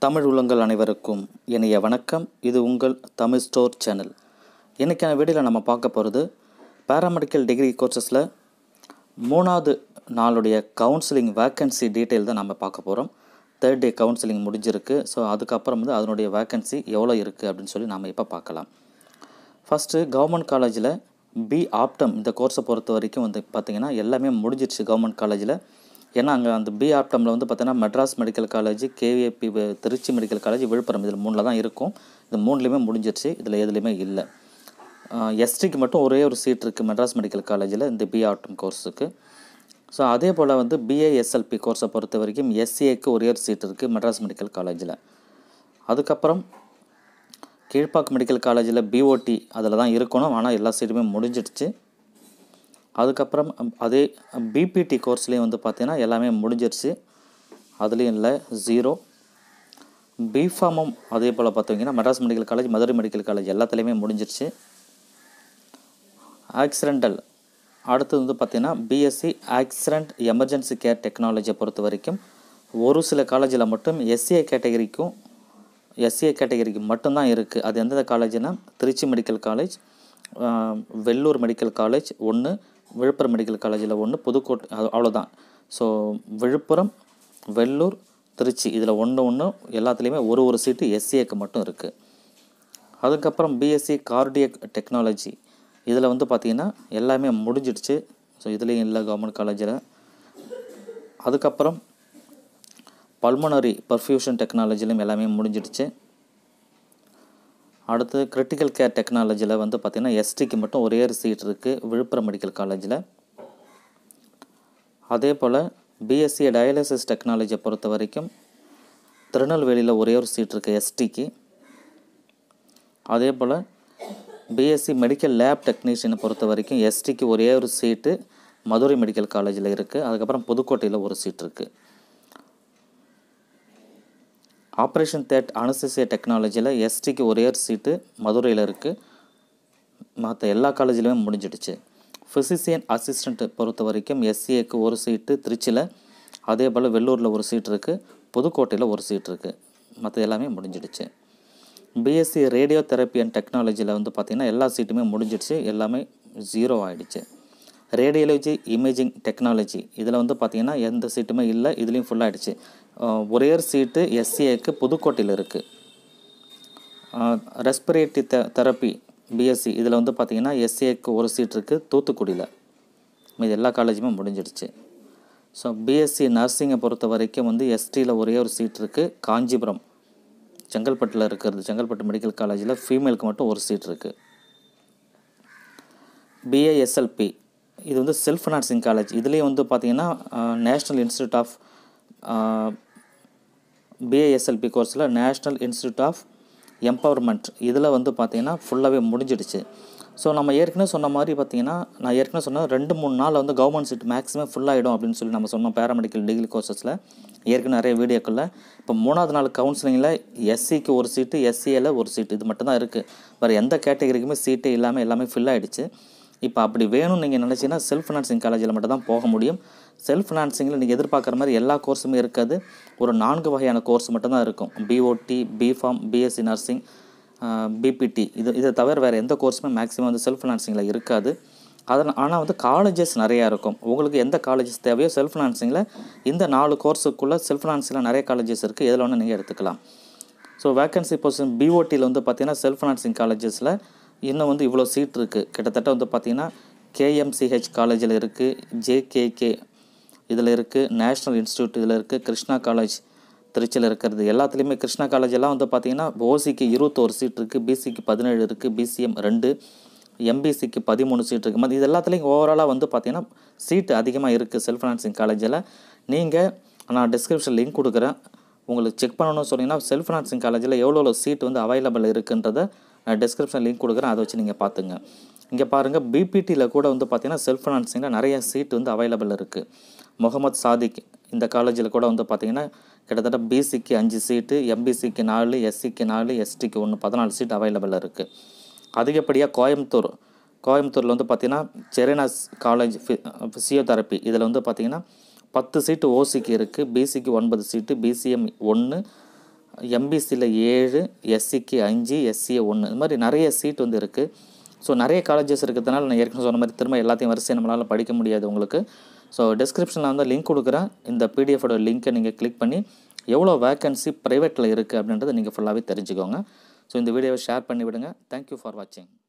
தமிழ் உள்ளங்கள் அனைவருக்கும் இனிய வணக்கம் இது உங்கள் தமிழ் ஸ்டோர் சேனல் இன்றைக்கான வீடியோவில் நம்ம பார்க்க போகிறது பேராமெடிக்கல் டிகிரி கோர்சஸில் மூணாவது நாளுடைய கவுன்சிலிங் வேக்கன்சி டீட்டெயில் தான் நம்ம பார்க்க போகிறோம் தேர்ட் டே கவுன்சிலிங் முடிஞ்சிருக்கு ஸோ அதுக்கப்புறம் வந்து அதனுடைய வேக்கன்சி எவ்வளோ இருக்குது அப்படின்னு சொல்லி நாம் இப்போ பார்க்கலாம் ஃபஸ்ட்டு கவர்மெண்ட் காலேஜில் பி ஆப்டம் இந்த கோர்ஸை பொறுத்த வரைக்கும் வந்து பார்த்திங்கன்னா எல்லாமே முடிஞ்சிடுச்சு கவர்மெண்ட் காலேஜில் ஏன்னா அங்கே அந்த பி ஆப்டமில் வந்து பார்த்தீங்கன்னா Madras medical college K V A P Trichy medical college Villupuram இதில் மூணில் தான் இருக்கும் இது மூணுலேயுமே முடிஞ்சிடுச்சு இதில் எதுலேயுமே இல்லை எஸ்டிக்கு மட்டும் ஒரே ஒரு சீட் இருக்குது மெட்ராஸ் மெடிக்கல் காலேஜில் இந்த பி ஆப்டம் கோர்ஸுக்கு ஸோ அதே போல் வந்து பிஏஎஸ்எல்பி கோர்ஸை பொறுத்த வரைக்கும் எஸ்சிஏக்கு ஒரே ஒரு சீட் இருக்குது மெட்ராஸ் மெடிக்கல் காலேஜில் அதுக்கப்புறம் கீழ்ப்பாக்கம் மெடிக்கல் காலேஜில் பிஓடி அதில் தான் இருக்கணும் ஆனால் எல்லா சீட்டுமே முடிஞ்சிடுச்சு அதுக்கப்புறம் அதே பிபிடி கோர்ஸ்லேயும் வந்து பார்த்தீங்கன்னா எல்லாமே முடிஞ்சிருச்சு அதுலேயும் இல்லை ஜீரோ பிஃபார்மும் அதே போல் பார்த்தீங்கன்னா Madras medical college Madurai medical college எல்லாத்துலேயுமே முடிஞ்சிருச்சு ஆக்சிடென்டல் அடுத்து வந்து பார்த்திங்கன்னா பிஎஸ்சி ஆக்சிடென்ட் எமர்ஜென்சி கேர் டெக்னாலஜியை பொறுத்த வரைக்கும் ஒரு சில காலேஜில் மட்டும் எஸ்சிஏ கேட்டகரிக்கும் எஸ்சிஏ கேட்டகரிக்கு மட்டும்தான் இருக்குது அது எந்தெந்த காலேஜ்னால் Trichy medical college Vellore medical college ஒன்று விழுப்புரம் மெடிக்கல் காலேஜில் ஒன்று புதுக்கோட்டை அது அவ்வளோதான் ஸோ விழுப்புரம் வெள்ளூர் திருச்சி இதில் ஒன்று ஒன்று எல்லாத்துலேயுமே ஒரு ஒரு சீட்டு எஸ்சிஏக்கு மட்டும் இருக்குது அதுக்கப்புறம் பிஎஸ்சி கார்டியக் டெக்னாலஜி இதில் வந்து பார்த்திங்கன்னா எல்லாமே முடிஞ்சிடுச்சு ஸோ இதுலேயும் இல்லை கவர்மெண்ட் காலேஜில் அதுக்கப்புறம் பல்மனரி பர்ஃப்யூஷன் டெக்னாலஜிலும் எல்லாமே முடிஞ்சிடுச்சு அடுத்து கிரிட்டிக்கல் கேர் டெக்னாலஜியில் வந்து பார்த்திங்கன்னா எஸ்டிக்கு மட்டும் ஒரே ஒரு சீட் இருக்குது விழுப்புரம் மெடிக்கல் காலேஜில் அதே போல் பிஎஸ்சி டயாலிசிஸ் டெக்னாலஜியை பொறுத்த வரைக்கும் திருநெல்வேலியில் ஒரே ஒரு சீட் இருக்குது எஸ்டிக்கு அதே போல் பிஎஸ்சி மெடிக்கல் லேப் டெக்னீஷியனை பொறுத்த வரைக்கும் எஸ்டிக்கு ஒரே ஒரு சீட்டு மதுரை மெடிக்கல் காலேஜில் இருக்குது அதுக்கப்புறம் புதுக்கோட்டையில் ஒரு சீட் இருக்குது ஆப்ரேஷன் தேட் அனசிசிய டெக்னாலஜியில் எஸ்டிக்கு ஒரே ஒரு சீட்டு மதுரையில் இருக்குது மற்ற எல்லா காலேஜிலுமே முடிஞ்சிடுச்சு ஃபிசிசியன் அசிஸ்டண்ட்டு பொறுத்த வரைக்கும் எஸ்சிஏக்கு ஒரு சீட்டு திருச்சியில் அதே போல் வெள்ளூரில் ஒரு சீட் இருக்குது புதுக்கோட்டையில் ஒரு சீட் இருக்குது மற்ற எல்லாமே முடிஞ்சிடுச்சு பிஎஸ்சி ரேடியோ தெரப்பி அண்ட் டெக்னாலஜியில் வந்து பார்த்திங்கன்னா எல்லா சீட்டுமே முடிஞ்சிடுச்சு எல்லாமே ஜீரோ ஆகிடுச்சு ரேடியாலஜி இமேஜிங் டெக்னாலஜி இதில் வந்து பார்த்திங்கன்னா எந்த சீட்டுமே இல்லை இதுலேயும் ஃபுல்லாகிடுச்சு ஒரே ஒரு சீட்டு எஸ்சிஏக்கு புதுக்கோட்டையில் இருக்குது ரெஸ்பிரேட்டரி தெ தெரப்பி பிஎஸ்சி இதில் வந்து பார்த்திங்கன்னா எஸ்சிஏக்கு ஒரு சீட் இருக்குது தூத்துக்குடியில் மீது எல்லா காலேஜுமே முடிஞ்சிடுச்சு ஸோ பிஎஸ்சி நர்சிங்கை பொறுத்த வரைக்கும் வந்து எஸ்டியில் ஒரே ஒரு சீட் இருக்குது காஞ்சிபுரம் செங்கல்பட்டில் இருக்கிறது செங்கல்பட்டு மெடிக்கல் காலேஜில் ஃபீமேலுக்கு மட்டும் ஒரு சீட் இருக்குது பிஏஎஸ்எல்பி இது வந்து செல்ஃப் ஃபினான்சிங் காலேஜ் இதுலேயும் வந்து பார்த்திங்கன்னா நேஷ்னல் இன்ஸ்டியூட் ஆஃப் பிஏஎஸ்எல்பி கோர்ஸில் நேஷ்னல் இன்ஸ்டியூட் ஆஃப் எம்பவர்மெண்ட் இதில் வந்து பார்த்திங்கன்னா ஃபுல்லாகவே முடிஞ்சிடுச்சு ஸோ நம்ம ஏற்கனவே சொன்ன மாதிரி பார்த்திங்கன்னா நான் ஏற்கனவே சொன்ன ரெண்டு மூணு நாள் வந்து கவர்மெண்ட் சீட் மேக்ஸிமம் ஃபுல்லாகிடும் அப்படின்னு சொல்லி நம்ம சொன்னோம் பேராமெடிக்கல் டிகிரி கோர்சஸில் ஏற்கனவே நிறைய வீடியோக்களில் இப்போ மூணாவது நாள் கவுன்சிலிங்கில் எஸ்சிக்கு ஒரு சீட்டு எஸ்சியில் ஒரு சீட்டு இது மட்டும் தான் இருக்குது வேறு எந்த கேட்டகரிக்குமே சீட்டே இல்லாமல் எல்லாமே ஃபில் ஆகிடுச்சு இப்போ அப்படி வேணும்னு நீங்கள் நினச்சிங்கன்னா செல்ஃப் ஃபினான்சிங் காலேஜில் மட்டும் தான் போக முடியும் செல்ஃப் ஃபினான்சிங்கில் நீங்கள் எதிர்பார்க்குற மாதிரி எல்லா கோர்ஸுமே இருக்காது ஒரு நான்கு வகையான கோர்ஸ் மட்டும் தான் இருக்கும் B O T B Pharm B Sc nursing B P T இது இதை தவிர வேறு எந்த கோர்ஸுமே மேக்ஸிமம் வந்து செல்ஃப் ஃபினான்சிங்கில் இருக்காது அதில் ஆனால் வந்து காலேஜஸ் நிறையா இருக்கும் உங்களுக்கு எந்த காலேஜஸ் தேவையோ செல்ஃப் ஃபினான்சிங்கில் இந்த நாலு கோர்ஸுக்குள்ளே செல்ஃப் ஃபினான்சிங்கில் நிறைய காலேஜஸ் இருக்குது எதில் ஒன்று நீங்கள் எடுத்துக்கலாம் ஸோ வேக்கன்சி பொசிஷன் பிஓடியில் வந்து பார்த்திங்கன்னா செல்ஃப் ஃபினான்சிங் காலேஜஸில் இன்னும் வந்து இவ்வளோ சீட் இருக்குது கிட்டத்தட்ட வந்து பார்த்திங்கன்னா கேஎம்சிஹெச் காலேஜில் இருக்குது ஜேகேகே இதில் இருக்குது நேஷ்னல் இன்ஸ்டியூட் இதில் இருக்குது கிருஷ்ணா காலேஜ் திருச்சியில் இருக்கிறது எல்லாத்துலேயுமே கிருஷ்ணா காலேஜ் எல்லாம் வந்து பார்த்திங்கன்னா ஓசிக்கு இருபத்தோரு சீட் இருக்குது பிசிக்கு பதினேழு இருக்குது பிசிஎம் ரெண்டு எம்பிசிக்கு பதிமூணு சீட் இருக்குது மற்ற இது எல்லாத்துலேயும் ஓவராலாக வந்து பார்த்திங்கன்னா சீட்டு அதிகமாக இருக்குது செல்ஃப் ஃபினான்சிங் காலேஜில் நீங்கள் நான் டிஸ்கிரிப்ஷன் லிங்க் கொடுக்குறேன் உங்களுக்கு செக் பண்ணணும்னு சொன்னீங்கன்னா செல்ஃப் ஃபினான்சிங் காலேஜில் எவ்வளோ சீட் வந்து அவைலபிள் இருக்குன்றதை நான் டிஸ்கிரிப்ஷன் லிங்க் கொடுக்குறேன் அதை வச்சு நீங்கள் பார்த்துங்க இங்கே பாருங்கள் பிபிடியில் கூட வந்து பார்த்திங்கன்னா செல்ஃப் ஃபினான்சிங்கில் நிறைய சீட் வந்து அவைலபிள் இருக்குது முகமது சாதிக் இந்த காலேஜில் கூட வந்து பார்த்திங்கன்னா கிட்டத்தட்ட பிசிக்கு அஞ்சு சீட்டு எம்பிசிக்கு நாலு எஸ்சிக்கு நாலு எஸ்டிக்கு ஒன்று பதினாலு சீட் அவைலபிள் இருக்குது அதிகப்படியாக கோயம்புத்தூர் கோயம்புத்தூரில் வந்து பார்த்திங்கன்னா செரினாஸ் காலேஜ் ஃபிசியோதெரப்பி இதில் வந்து பார்த்திங்கன்னா பத்து சீட்டு ஓசிக்கு இருக்குது பிசிக்கு ஒன்பது சீட்டு பிசிஎம் ஒன்று எம்பிசியில் ஏழு எஸ்சிக்கு அஞ்சு எஸ்சிஏ ஒன்று இது மாதிரி நிறைய சீட் வந்து இருக்குது ஸோ நிறைய காலேஜஸ் இருக்கிறதுனால நான் ஏற்கனவே சொன்ன மாதிரி திரும்ப எல்லாத்தையும் வரிசை நம்மளால் படிக்க முடியாது உங்களுக்கு ஸோ டிஸ்கிரிப்ஷனில் வந்து லிங்க் கொடுக்குறேன் இந்த பிடிஎஃபோட லிங்க்கை நீங்கள் கிளிக் பண்ணி எவ்வளோ வேக்கன்சி ப்ரைவேட்டில் இருக்குது அப்படின்றத நீங்கள் ஃபுல்லாகவே தெரிஞ்சுக்கோங்க ஸோ இந்த வீடியோவை ஷேர் பண்ணி விடுங்க தேங்க்யூ ஃபார் வாட்சிங்